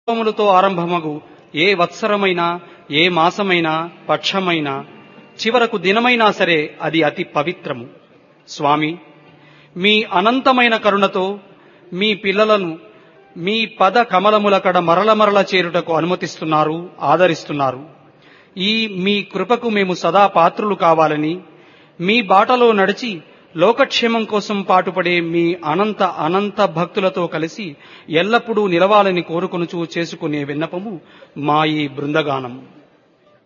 హోమములతో ఆరంభమగు ఏ వత్సరమైనా ఏ మాసమైనా పక్షమైనా చివరకు దినమైనా సరే అది అతి పవిత్రము స్వామి మీ అనంతమైన కరుణతో మీ పిల్లలను మీ పద కమలముల కడ మరల మరల చేరుటకు అనుమతిస్తున్నారు ఆదరిస్తున్నారు ఈ మీ కృపకు మేము సదా పాత్రులు కావాలని మీ బాటలో నడిచి లోకక్షేమం కోసం పాటుపడే మీ అనంత అనంత భక్తులతో కలిసి ఎల్లప్పుడూ నిలవాలని కోరుకొనుచూ చేసుకునే విన్నపము మా ఈ బృందగానం